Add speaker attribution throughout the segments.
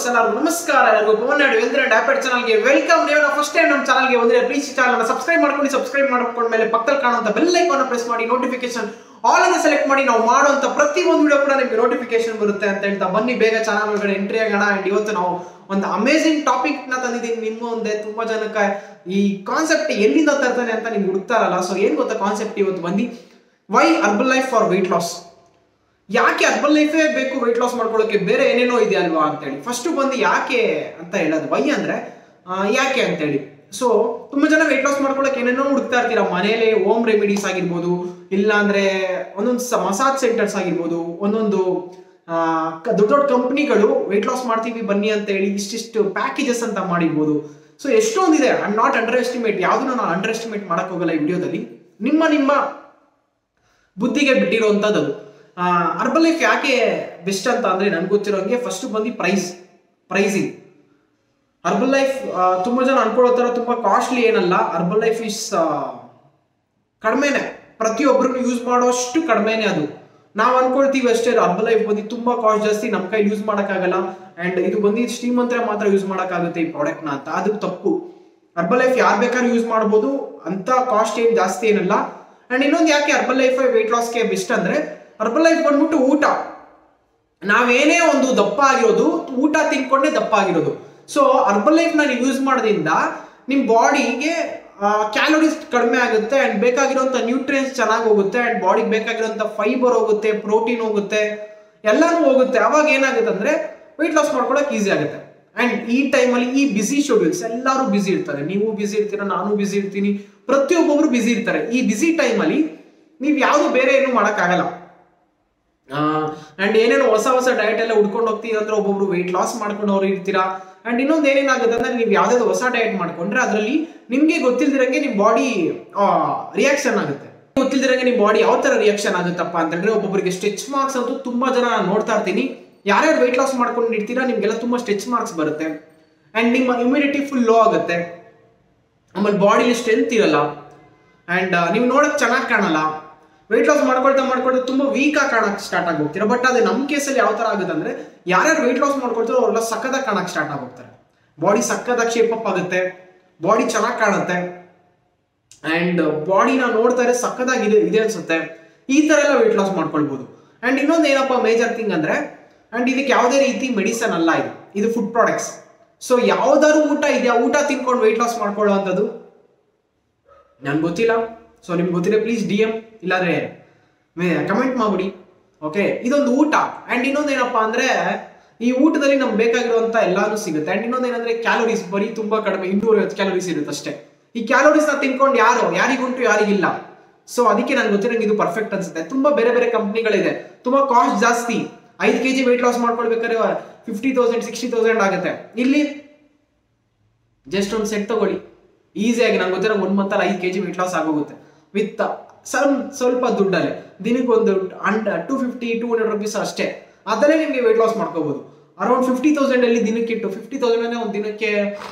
Speaker 1: ಎಲ್ಲರಿಗೂ ನಮಸ್ಕಾರ ಎಲ್ಲರಿಗೂ ಪವನ್ ನಾಯ್ಡು ವೆಲ್ತ್ ಅಂಡ್ ಆಪೆಟ್ ಚಾನಲ್ಗೆ ವೆಲ್ಕಮ್ ನೀವು ಫಸ್ಟ್ ಟೈಮ್ ನಮ್ಮ ಚಾನಲ್ಗೆ ಬಂದ್ರೆ ಪ್ಲೀಸ್ ಚಾನಲ್ ಸಬ್ಸ್ಕ್ರೈಬ್ ಮಾಡ್ಕೊಂಡು ಸಬ್ಸ್ಕ್ರೈಬ್ ಮಾಡ್ಕೊಂಡ್ಮೇಲೆ ಪಕ್ಕದಲ್ಲಿ ಕಾಣುವಂತ ಬೆಲ್ ಐಕಾನ್ ಪ್ರೆಸ್ ಮಾಡಿ ನೋಟಿಫಿಕೇಶನ್ ಆಲ್ ಅನ್ನು ಸೆಲೆಕ್ಟ್ ಮಾಡಿ ನಾವು ಮಾಡುವಂತ ಪ್ರತಿ ಒಂದು ವಿಡಿಯೋ ಕೂಡ ನಿಮಗೆ ನೋಟಿಫಿಕೇಶನ್ ಬರುತ್ತೆ ಅಂತ ಹೇಳ್ತಾ ಬನ್ನಿ ಬೇಗ ಚಾನಲ್ ಒಳಗಡೆ ಎಂಟ್ರಿ ಆಗೋಣ ಅಂಡ್ ಇವತ್ತು ನಾವು ಒಂದು ಅಮೇಸಿಂಗ್ ಟಾಪಿಕ್ ನ ತಂದಿದ್ದೀನಿ ನಿಮ್ಮ ಮುಂದೆ ತುಂಬಾ ಜನಕ್ಕೆ ಈ ಕಾನ್ಸೆಪ್ಟ್ ಎಲ್ಲಿಂದ ತರ್ತಾನೆ ಅಂತ ನಿಮ್ಗೆ ಹುಡುಕ್ತಾರಲ್ಲ ಸೊ ಏನ್ ಗೊತ್ತಾ ಕಾನ್ಸೆಪ್ಟ್ ಇವತ್ತು ಬಂದು why Herbalife for weight loss ಯಾಕೆ ಅರ್ಬನ್ ಲೈಫೇ ಬೇಕು ವೆಯ್ಟ್ ಲಾಸ್ ಮಾಡ್ಕೊಳ್ಳೋಕೆ ಬೇರೆ ಏನೇನೋ ಇದೆ ಅಲ್ವಾ ಅಂತೇಳಿ ಫಸ್ಟ್ ಬಂದು ಯಾಕೆ ಅಂತ ಹೇಳೋದು ವೈ ಅಂದ್ರೆ ಆ, ಯಾಕೆ ಅಂತೇಳಿ ಸೊ ತುಂಬಾ ಜನ ವೆಯ್ಟ್ ಲಾಸ್ ಮಾಡ್ಕೊಳ್ಳೋಕೆ ಏನೇನೋ ಹುಡುಕ್ತಾ ಇರ್ತೀರಾ ಮನೇಲಿ ಹೋಮ್ ರೆಮಿಡೀಸ್ ಆಗಿರ್ಬೋದು ಇಲ್ಲ ಅಂದ್ರೆ ಒಂದೊಂದು ಮಸಾಜ್ ಸೆಂಟರ್ಸ್ ಆಗಿರ್ಬೋದು ಒಂದೊಂದು ಆ, ಕ- ದೊಡ್ಡ ದೊಡ್ಡ ಕಂಪ್ನಿಗಳು ವೆಯ್ಟ್ ಲಾಸ್ ಮಾಡ್ತೀವಿ ಬನ್ನಿ ಅಂತ ಹೇಳಿ ಇಷ್ಟಿಷ್ಟು ಪ್ಯಾಕೇಜಸ್ ಅಂತ ಮಾಡಿರ್ಬೋದು ಸೊ ಎಷ್ಟೊಂದಿದೆ I am not underestimate ಯಾವ್ದನ್ನು ನಾನು ಅಂಡರ್ ಎಸ್ಟಿಮೇಟ್ ಮಾಡಕ್ ಹೋಗಲ್ಲ ಈ ವಿಡಿಯೋದಲ್ಲಿ ನಿಮ್ಮ ನಿಮ್ಮ ಬುದ್ಧಿಗೆ ಬಿಟ್ಟಿರುವಂಥದ್ದು ಅದು ಅರ್ಬಲ್ ಲೈಫ್ ಯಾಕೆ ಬೆಸ್ಟ್ ಅಂತ ಅಂದ್ರೆ ನನ್ಗೆ ಗೊತ್ತಿರೋಂಗೆ ಫಸ್ಟ್ ಬಂದು ಪ್ರೈಸ್ ಪ್ರೈಸಿಂಗ್ ಅರ್ಬಲ್ ಲೈಫ್ ತುಂಬಾ ಜನ ಅನ್ಕೊಳ್ಳೋ ಥರ ತುಂಬಾ ಕಾಸ್ಟ್ಲಿ ಏನಲ್ಲ ಅರ್ಬಲ್ ಲೈಫ್ ಇಸ್ ಕಡಿಮೆನೆ ಪ್ರತಿಯೊಬ್ಬರು ಯೂಸ್ ಮಾಡೋಷ್ಟು ಕಡಿಮೆನೆ ಅದು ನಾವು ಅನ್ಕೊಳ್ತೀವಿ ಅಷ್ಟೇ ಅರ್ಬಲ್ ಲೈಫ್ ಬಂದು ತುಂಬಾ ಕಾಸ್ಟ್ ಜಾಸ್ತಿ ನಮ್ಮ ಕೈ ಯೂಸ್ ಮಾಡೋಕ್ಕಾಗಲ್ಲ ಅಂಡ್ ಇದು ಬಂದು ಶ್ರೀಮಂತರ ಮಾತ್ರ ಯೂಸ್ ಮಾಡೋಕ್ಕಾಗುತ್ತೆ ಈ ಪ್ರಾಡಕ್ಟ್ನ ಅಂತ ಅದು ತಪ್ಪು ಅರ್ಬಲ್ ಲೈಫ್ ಯಾರು ಬೇಕಾದ್ರೂ ಯೂಸ್ ಮಾಡ್ಬೋದು ಅಂತ ಕಾಸ್ಟ್ ಏನು ಜಾಸ್ತಿ ಏನಲ್ಲ ಅಂಡ್ ಇನ್ನೊಂದು ಯಾಕೆ ಅರ್ಬಲ್ ಲೈಫ್ ವೆಯ್ಟ್ ಲಾಸ್ಗೆ ಬೆಸ್ಟ್ ಅಂದ್ರೆ ಅರ್ಬಲ್ ಲೈಫ್ ಬಂದ್ಬಿಟ್ಟು ಊಟ ನಾವೇನೇ ಒಂದು ದಪ್ಪ ಆಗಿರೋದು ಊಟ ತಿನ್ಕೊಂಡೇ ದಪ್ಪ ಆಗಿರೋದು ಸೊ ಅರ್ಬಲ್ ಲೈಫ್ ನಾನು ಯೂಸ್ ಮಾಡೋದ್ರಿಂದ ನಿಮ್ಮ ಬಾಡಿಗೆ ಕ್ಯಾಲೋರೀಸ್ ಕಡಿಮೆ ಆಗುತ್ತೆ ಅಂಡ್ ಬೇಕಾಗಿರೋಂಥ ನ್ಯೂಟ್ರಿಯನ್ಸ್ ಚೆನ್ನಾಗಿ ಹೋಗುತ್ತೆ ಅಂಡ್ ಬಾಡಿಗೆ ಬೇಕಾಗಿರೋಂಥ ಫೈಬರ್ ಹೋಗುತ್ತೆ ಪ್ರೋಟೀನ್ ಹೋಗುತ್ತೆ ಎಲ್ಲಾನು ಹೋಗುತ್ತೆ ಅವಾಗ ಏನಾಗುತ್ತೆ ಅಂದ್ರೆ ವೆಯ್ಟ್ ಲಾಸ್ ಮಾಡ್ಕೊಳಕ್ ಈಸಿ ಆಗುತ್ತೆ ಅಂಡ್ ಈ ಟೈಮಲ್ಲಿ ಈ ಬಿಸಿ ಶೆಡ್ಯೂಲ್ಸ್ ಎಲ್ಲರೂ ಬಿಸಿ ಇರ್ತಾರೆ ನೀವು ಬಿಸಿ ಇರ್ತೀರ ನಾನು ಬಿಸಿ ಇರ್ತೀನಿ ಪ್ರತಿಯೊಬ್ಬೊಬ್ರು ಬಿಸಿ ಇರ್ತಾರೆ ಈ ಬಿಸಿ ಟೈಮಲ್ಲಿ ನೀವು ಯಾವುದು ಬೇರೆ ಏನು ಮಾಡೋಕ್ಕಾಗಲ್ಲ ಅಂಡ್ ಏನೇನು ಹೊಸ ಹೊಸ ಡಯಟ್ ಎಲ್ಲ ಹುಡ್ಕೊಂಡು ಹೋಗ್ತೀವಿ ಅಂದ್ರೆ ಒಬ್ಬೊಬ್ರು ವೆಯ್ಟ್ ಲಾಸ್ ಮಾಡ್ಕೊಂಡವ್ರು ಇರ್ತೀರಾ ಅಂಡ್ ಇನ್ನೊಂದು ಏನೇನಾಗುತ್ತೆ ಅಂದ್ರೆ ನೀವು ಯಾವ್ದಾದ್ರು ಹೊಸ ಡಯಟ್ ಮಾಡ್ಕೊಂಡ್ರೆ ಅದರಲ್ಲಿ ನಿಮ್ಗೆ ಗೊತ್ತಿಲ್ದಿರಂಗೆ ನಿಮ್ ಬಾಡಿ ರಿಯಾಕ್ಷನ್ ಆಗುತ್ತೆ ಗೊತ್ತಿಲ್ದಿರಂಗೆ ನಿಮ್ ಬಾಡಿ ಯಾವ ತರ ರಿಯಾಕ್ಷನ್ ಆಗುತ್ತಪ್ಪ ಅಂತಂದ್ರೆ ಒಬ್ಬೊಬ್ಬರಿಗೆ ಸ್ಟ್ರೆಚ್ ಮಾರ್ಕ್ಸ್ ಅಂತೂ ತುಂಬಾ ಜನ ನಾನು ನೋಡ್ತಾ ಇರ್ತೀನಿ ಯಾರ್ಯಾರು ವೆಯ್ಟ್ ಲಾಸ್ ಮಾಡ್ಕೊಂಡಿರ್ತೀರಾ ನಿಮ್ಗೆಲ್ಲ ತುಂಬಾ ಸ್ಟ್ರೆಚ್ ಮಾರ್ಕ್ಸ್ ಬರುತ್ತೆ ಅಂಡ್ ನಿಮ್ಮ ಇಮ್ಯುನಿಟಿ ಫುಲ್ ಲೋ ಆಗುತ್ತೆ ಆಮೇಲೆ ಬಾಡಿಲಿ ಸ್ಟ್ರೆಂತ್ ಇರಲ್ಲ ಅಂಡ್ ನೀವು ನೋಡಕ್ ಚೆನ್ನಾಗಿ ಕಾಣಲ್ಲ ವೆಯ್ಟ್ ಲಾಸ್ ಮಾಡ್ಕೊಳ್ತಾ ಮಾಡ್ಕೊಳ್ತಾ ತುಂಬಾ ವೀಕ್ ಆಗಿ ಕಾಣಕ್ ಸ್ಟಾರ್ಟ್ ಆಗಿ ಹೋಗ್ತೀರಾ ಬಟ್ ಅದೇ ನಮ್ಮ ಕೇಸಲ್ಲಿ ಯಾವ ತರ ಆಗುತ್ತೆ ಅಂದ್ರೆ ಯಾರ್ಯಾರು ವೆಯ್ಟ್ ಲಾಸ್ ಮಾಡ್ಕೊಳ್ತಾರೋ ಅವರೆಲ್ಲ ಸಕ್ಕದಾಗಿ ಕಾಣಕ್ ಸ್ಟಾರ್ಟ್ ಆಗೋಗ್ತಾರೆ ಬಾಡಿ ಸಕ್ಕದಾಗಿ ಶೇಪ್ ಅಪ್ ಆಗುತ್ತೆ ಬಾಡಿ ಚೆನ್ನಾಗಿ ಕಾಣುತ್ತೆ ಅಂಡ್ ಬಾಡಿನ ನೋಡ್ತಾರೆ ಸಕ್ಕದಾಗಿ ಇದೆ ಇದೆ ಅನ್ಸುತ್ತೆ ಈ ತರ ಎಲ್ಲ ವೆಯ್ಟ್ ಲಾಸ್ ಮಾಡ್ಕೊಳ್ಬಹುದು ಅಂಡ್ ಇನ್ನೊಂದು ಏನಪ್ಪ ಮೇಜರ್ ಥಿಂಗ್ ಅಂದ್ರೆ ಅಂಡ್ ಇದಕ್ಕೆ ಯಾವುದೇ ರೀತಿ ಮೆಡಿಸನ್ ಅಲ್ಲ ಇದು ಇದು ಫುಡ್ ಪ್ರಾಡಕ್ಟ್ಸ್ ಸೊ ಯಾವ್ದಾದ್ರು ಊಟ ಇದೆಯಾ ಊಟ ತಿನ್ಕೊಂಡು ವೆಯ್ಟ್ ಲಾಸ್ ಮಾಡ್ಕೊಳ್ಳೋ ಅಂಥದ್ದು ನನ್ಗೆ ಗೊತ್ತಿಲ್ಲ ಸೊ ನಿಮ್ಗೆ ಗೊತ್ತಿದೆ ಪ್ಲೀಸ್ ಡಿ ಎಮ್ ಇಲ್ಲಾಂದ್ರೆ ಕಮೆಂಟ್ ಮಾಡ್ಬಿಡಿ ಓಕೆ ಇದೊಂದು ಊಟ ಅಂಡ್ ಇನ್ನೊಂದು ಏನಪ್ಪಾ ಅಂದ್ರೆ ಈ ಊಟದಲ್ಲಿ ನಮ್ಗೆ ಬೇಕಾಗಿರುವಂತ ಎಲ್ಲಾನು ಸಿಗುತ್ತೆ ಅಂಡ್ ಇನ್ನೊಂದು ಏನಂದ್ರೆ ಕ್ಯಾಲೋರೀಸ್ ಬರೀ ತುಂಬಾ ಕಡಿಮೆ ಇನ್ನೂರ ಐವತ್ತು ಕ್ಯಾಲೋರೀಸ್ ಇರುತ್ತೆ ಅಷ್ಟೇ ಈ ಕ್ಯಾಲೋರೀಸ್ ನ ತಿನ್ಕೊಂಡು ಯಾರು ಯಾರಿಗುಂಟು ಯಾರಿಗಿಲ್ಲ ಸೊ ಅದಕ್ಕೆ ನನ್ಗೆ ಗೊತ್ತಿರಂಗೆ ಇದು ಪರ್ಫೆಕ್ಟ್ ಅನ್ಸುತ್ತೆ ತುಂಬಾ ಬೇರೆ ಬೇರೆ ಕಂಪ್ನಿಗಳಿದೆ ತುಂಬಾ ಕಾಸ್ಟ್ ಜಾಸ್ತಿ ಐದು ಕೆಜಿ ವೆಯ್ಟ್ ಲಾಸ್ ಮಾಡ್ಕೊಳ್ಬೇಕಾದ್ರೆ ಫಿಫ್ಟಿ ತೌಸಂಡ್ ಸಿಕ್ಸ್ಟಿ ತೌಸಂಡ್ ಆಗುತ್ತೆ ಇಲ್ಲಿ ಜಸ್ಟ್ ಒಂದು ಸೆಟ್ ತಗೊಳ್ಳಿ ಈಸಿಯಾಗಿ ನಂಗೆ ಗೊತ್ತಿರೋ ಒನ್ ಮಂತಲ್ಲಿ ಐದು ಕೆ ಜಿ ವೆಯ್ಟ್ ಲಾಸ್ ಆಗೋಗುತ್ತೆ ವಿತ್ ಸಮ್ ಸ್ವಲ್ಪ ದುಡ್ಡಲ್ಲೇ ದಿನಕ್ಕೆ ಒಂದು and two fifty two hundred rupees ಅಷ್ಟೇ ಅದರಲ್ಲೇ ನಿಮಗೆ ವೆಯ್ಟ್ ಲಾಸ್ ಮಾಡ್ಕೋಬಹುದು ಅರೌಂಡ್ ಫಿಫ್ಟಿ ತೌಸಂಡ್ ಅಲ್ಲಿ ದಿನಕ್ಕೆ ಇಟ್ಟು ಫಿಫ್ಟಿ ತೌಸಂಡ್ ಒಂದು ದಿನಕ್ಕೆ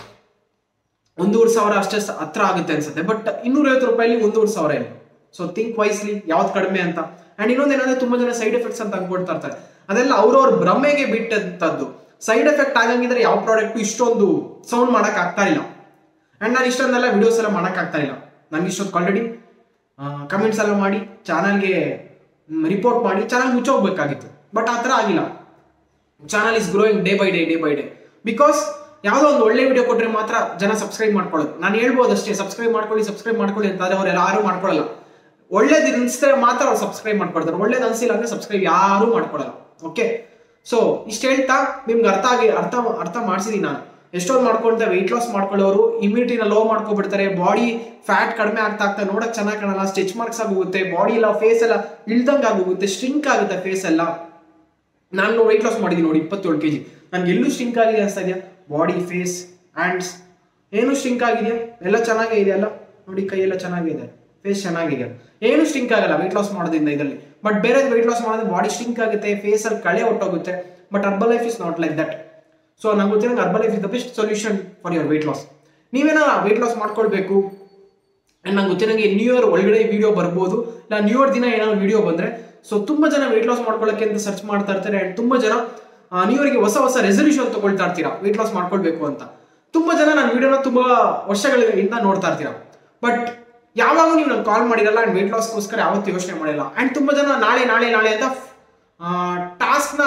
Speaker 1: ಒಂದೂವರೆ ಸಾವಿರ ಅಷ್ಟೇ ಸ- ಹತ್ರ ಆಗುತ್ತೆ ಅನ್ಸುತ್ತೆ ಬಟ್ ಇನ್ನೂರೈವತ್ತು ರೂಪಾಯಲ್ಲಿ ಒಂದೂವರೆ ಸಾವಿರ ಏನು ಸೊ ಥಿಂಕ್ ವೈಸ್ಲಿ ಯಾವ್ದು ಕಡಿಮೆ ಅಂತ ಅಂಡ್ ಇನ್ನೊಂದು ಏನಂದ್ರೆ ತುಂಬಾ ಜನ ಸೈಡ್ ಎಫೆಕ್ಟ್ಸ್ ಅಂತ ಅನ್ಕೊಳ್ತಾ ಇರ್ತಾರೆ ಅದೆಲ್ಲ ಅವ್ರವ್ರ ಭ್ರಮೆಗೆ ಬಿಟ್ಟಂತದ್ದು ಸೈಡ್ ಎಫೆಕ್ಟ್ ಆಗಂಗಿದ್ರೆ ಯಾವ ಪ್ರಾಡಕ್ಟ್ ಇಷ್ಟೊಂದು ಸೌಂಡ್ ಮಾಡಕ್ ಆಗ್ತಾ ಇಲ್ಲ ಅಂಡ್ ನಾನು ಇಷ್ಟೊಂದೆಲ್ಲ ವಿಡಿಯೋಸ್ ಎಲ್ಲ ಮಾಡಕ್ ಆಗ್ತಾ ಇಲ್ಲ ನನ್ಗೆ ಇಷ್ಟೊತ್ತು ಆಲ್ರೆಡಿ ಕಮೆಂಟ್ಸ್ ಎಲ್ಲ ಮಾಡಿ ಚಾನಲ್ಗೆ ರಿಪೋರ್ಟ್ ಮಾಡಿ ಚಾನಲ್ ಮುಚ್ಚೋಗ್ಬೇಕಾಗಿತ್ತು ಬಟ್ ಆ ಥರ ಆಗಿಲ್ಲ channel is growing day by day day by day because ಯಾವುದೋ ಒಂದು ಒಳ್ಳೆ ವಿಡಿಯೋ ಕೊಟ್ಟರೆ ಮಾತ್ರ ಜನ ಸಬ್ಸ್ಕ್ರೈಬ್ ಮಾಡ್ಕೊಳ್ಳೋದು ನಾನು ಹೇಳ್ಬೋದು ಅಷ್ಟೇ ಸಬ್ಸ್ಕ್ರೈಬ್ ಮಾಡ್ಕೊಳ್ಳಿ ಸಬ್ಸ್ಕ್ರೈಬ್ ಮಾಡ್ಕೊಳ್ಳಿ ಅಂತ ಆದ್ರೆ ಅವ್ರು ಯಾರು ಮಾಡ್ಕೊಳ್ಳಲ್ಲ ಒಳ್ಳೇದು ಅನಿಸಿದ್ರೆ ಮಾತ್ರ ಅವ್ರು ಸಬ್ಸ್ಕ್ರೈಬ್ ಮಾಡ್ಕೊಳ್ತಾರೆ ಒಳ್ಳೇದು ಅನಿಸಿಲ್ಲ ಅಂದ್ರೆ ಸಬ್ಸ್ಕ್ರೈಬ್ ಯಾರು ಮಾಡ್ಕೊಳ್ಳಲ್ಲ ಓಕೆ ಸೊ ಇಷ್ಟು ಹೇಳ್ತಾ ನಿಮ್ಗೆ ಅರ್ಥ ಆಗಿ ಅರ್ಥ ಅರ್ಥ ಮಾಡಿಸಿದೀನಿ ನಾನು ಎಷ್ಟೊಂದು ಮಾಡ್ಕೊಳ್ತಾ ವೆಯ್ಟ್ ಲಾಸ್ ಮಾಡ್ಕೊಳ್ಳೋರು ಇಮ್ಯುನಿಟಿನ ಲೋ ಮಾಡ್ಕೊಬಿಡ್ತಾರೆ ಬಾಡಿ ಫ್ಯಾಟ್ ಕಡಿಮೆ ಆಗ್ತಾ ಆಗ್ತಾ ನೋಡಕ್ ಚೆನ್ನಾಗಿ ಕಾಣಲ್ಲ ಸ್ಟಿಚ್ ಮಾರ್ಕ್ಸ್ ಆಗೋಗುತ್ತೆ ಬಾಡಿ ಎಲ್ಲ ಫೇಸ್ ಎಲ್ಲ ಇಳ್ದಂಗೆ ಆಗೋಗುತ್ತೆ ಸ್ಟ್ರಿಂಕ್ ಆಗುತ್ತೆ ಫೇಸ್ ಎಲ್ಲ ನಾನು ವೆಯ್ಟ್ ಲಾಸ್ ಮಾಡಿದ್ದೀನಿ ನೋಡಿ ಇಪ್ಪತ್ತೇಳು ಕೆ ಜಿ ನನಗೆ ಎಲ್ಲೂ ಸ್ಟ್ರಿಂಕ್ ಆಗಿದೆ ಅನಿಸ್ತಾ ಇದೆಯಾ ಬಾಡಿ ಫೇಸ್ ಹ್ಯಾಂಡ್ಸ್ ಏನು ಸ್ಟ್ರಿಂಕ್ ಆಗಿದೆಯಾ ಎಲ್ಲ ಚೆನ್ನಾಗೇ ಇದೆ ಅಲ್ಲ ನೋಡಿ ಕೈ ಎಲ್ಲ ಚೆನ್ನಾಗಿದೆ ಫೇಸ್ ಚೆನ್ನಾಗಿದೆ ಏನು ಸ್ಟ್ರಿಂಕ್ ಆಗಲ್ಲ ವೆಯ್ಟ್ ಲಾಸ್ ಮಾಡೋದ್ರಿಂದ ಇದರಲ್ಲಿ ಬಟ್ ಬೇರೆ ವೆಯ್ಟ್ ಲಾಸ್ ಮಾಡಿದ್ರೆ ಬಾಡಿ ಸ್ಟ್ರಿಂಕ್ ಆಗುತ್ತೆ ಫೇಸ್ ಅಲ್ಲಿ ಕಳೆ ಹೊಟ್ಟೋಗುತ್ತೆ but Herbalife is not like that so ನಂಗೆ ಗೊತ್ತಿರೋ Herbalife is the best solution for your weight loss ನೀವೇನೋ ವೆಯ್ಟ್ ಲಾಸ್ ಮಾಡ್ಕೊಳ್ಬೇಕು ಅಂಡ್ ನಂಗೆ ಗೊತ್ತಿರಂಗೆ ನ್ಯೂ ಇಯರ್ ಒಳಗಡೆ ವಿಡಿಯೋ ಬರ್ಬೋದು ಇಲ್ಲ ನ್ಯೂ ಇಯರ್ ದಿನ ಏನಾದ್ರು ವಿಡಿಯೋ ಬಂದ್ರೆ ಸೊ ತುಂಬಾ ಜನ ವೆಯ್ಟ್ ಲಾಸ್ ಮಾಡ್ಕೊಳ್ಳೋಕೆ ಅಂತ ಸರ್ಚ್ ಮಾಡ್ತಾ ಇರ್ತಾರೆ ಅಂಡ್ ತುಂಬಾ ಜನ ನ್ಯೂ ಇಯರ್ಗೆ ಹೊಸ ಹೊಸ ರೆಸಲ್ಯೂಷನ್ ತಗೊಳ್ತಾ ಇರ್ತೀರಾ ವೆಯ್ಟ್ ಲಾಸ್ ಮಾಡ್ಕೊಳ್ಬೇಕು ಅಂತ ತುಂಬಾ ಜನ ನನ್ನ ವಿಡಿಯೋನ ತುಂಬಾ ವರ್ಷಗಳಿಂದ ನೋಡ್ತಾ ಇರ್ತೀರಾ ಬಟ್ ಯಾವಾಗ ನೀವು ನಾನು ಕಾಲ್ ಮಾಡಿರಲ್ಲ ಅಂಡ್ ವೆಯ್ಟ್ ಲಾಸ್ಗೋಸ್ಕರ ಯಾವತ್ತೂ ಯೋಚನೆ ಮಾಡಿಲ್ಲ ಅಂಡ್ ತುಂಬಾ ಜನ ನಾಳೆ ನಾಳೆ ನಾಳೆ ಅಂತ ಟಾಸ್ಕ್ನ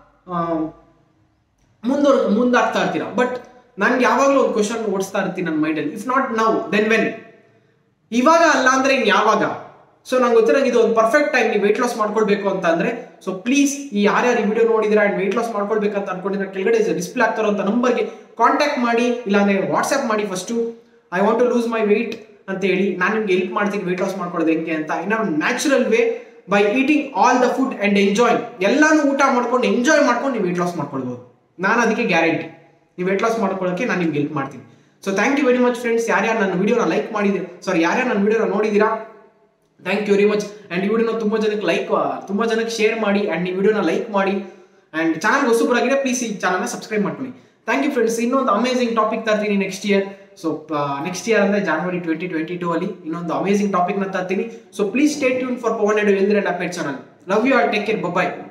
Speaker 1: ಮುಂದುವರ್ ಮುಂದಾಗ್ತಾ ಇರ್ತೀರಾ ಬಟ್ ನನ್ಗೆ ಯಾವಾಗಲೂ ಒಂದು ಕ್ವಶನ್ ಓಡಿಸ್ತಾ ಇರ್ತೀನಿ ನನ್ನ ಮೈಂಡಲ್ಲಿ if not now then when ಇವಾಗ ಅಲ್ಲ ಅಂದ್ರೆ ಇನ್ ಯಾವಾಗ ಸೊ ನಂಗೆ ಗೊತ್ತಿರಂಗೆ ಇದು ಒಂದು ಪರ್ಫೆಕ್ಟ್ ಟೈಮ್ ನೀವು ವೆಯ್ಟ್ ಲಾಸ್ ಮಾಡ್ಕೊಳ್ಬೇಕು ಅಂತ ಅಂದ್ರೆ ಸೊ ಪ್ಲೀಸ್ ಈ ಯಾರ್ಯಾರು ಈ ವಿಡಿಯೋ ನೋಡಿದ್ರೆ ಅಂಡ್ ವೆಯ್ಟ್ ಲಾಸ್ ಮಾಡ್ಕೊಳ್ಬೇಕಂತ ಅನ್ಕೊಂಡಿದ್ರೆ ಕೆಳಗಡೆ ಡಿಸ್ಪ್ಲೇ ಆಗ್ತಾರೋ ಅಂತ ನಂಬರ್ಗೆ ಕಾಂಟ್ಯಾಕ್ಟ್ ಮಾಡಿ ಇಲ್ಲಾಂದ್ರೆ ವಾಟ್ಸ್ಆ್ಯಪ್ ಮಾಡಿ first I want to lose my weight ಅಂತ ಹೇಳಿ ನಾನು ನಿಮ್ಗೆ ಹೆಲ್ಪ್ ಮಾಡ್ತೀನಿ ವೆಯ್ಟ್ ಲಾಸ್ ಮಾಡ್ಕೊಳ್ಳೋದು ಹೆಂಗೆ ಅಂತ ಇನ್ನ natural way by eating all the food and enjoy ಎಲ್ಲಾನು ಊಟ ಮಾಡ್ಕೊಂಡು ಎಂಜಾಯ್ ಮಾಡ್ಕೊಂಡು ನೀವು ವೆಯ್ಟ್ ಲಾಸ್ ಮಾಡ್ಕೊಳ್ಬೋದು ನಾನು ಅದಕ್ಕೆ ಗ್ಯಾರಂಟಿ ನೀವು ವೆಯ್ಟ್ ಲಾಸ್ ಮಾಡ್ಕೊಳ್ಳೋಕೆ ನಾನು ನಿಮ್ಗೆ ಹೆಲ್ಪ್ ಮಾಡ್ತೀನಿ so thank you very much friends ಯಾರ್ಯಾರು ನನ್ನ ವಿಡಿಯೋನ ಲೈಕ್ ಮಾಡಿದ್ದೀರಾ ಸಾರಿ ಯಾರ್ಯಾರು ನನ್ನ ವಿಡಿಯೋನ ನೋಡಿದ್ದೀರಾ thank you very much and ಈ ವಿಡಿಯೋನ ತುಂಬ ಜನಕ್ಕೆ ಲೈಕ್ ತುಂಬ ಜನಕ್ಕೆ ಶೇರ್ ಮಾಡಿ ಆ್ಯಂಡ್ ಈ ವಿಡಿಯೋನ ಲೈಕ್ ಮಾಡಿ ಆ್ಯಂಡ್ ಚಾನಲ್ ಹೊಸಬರಾಗಿದೆ ಪ್ಲೀಸ್ ಈ ಚಾನಲ್ನ ಸಬ್ಸ್ಕ್ರೈಬ್ ಮಾಡ್ಕೊಳ್ಳಿ ಥ್ಯಾಂಕ್ ಯು ಫ್ರೆಂಡ್ಸ್ ಇನ್ನೊಂದು ಅಮೇಸಿಂಗ್ ಟಾಪಿಕ್ ತರ್ತೀನಿ next year so next year ಅಂದರೆ ಜಾನ್ವರಿ ಟ್ವೆಂಟಿ ಟ್ವೆಂಟಿ ಟೂ ಅಲ್ಲಿ ಇನ್ನೊಂದು ಅಮೇಸಿಂಗ್ ಟಾಪಿಕ್ನ ತರ್ತೀನಿ so please stay tune for Pavan ಎಡು ಎಲ್ದ್ರೆ ಅಪೇಟ್ channel love you all take care bye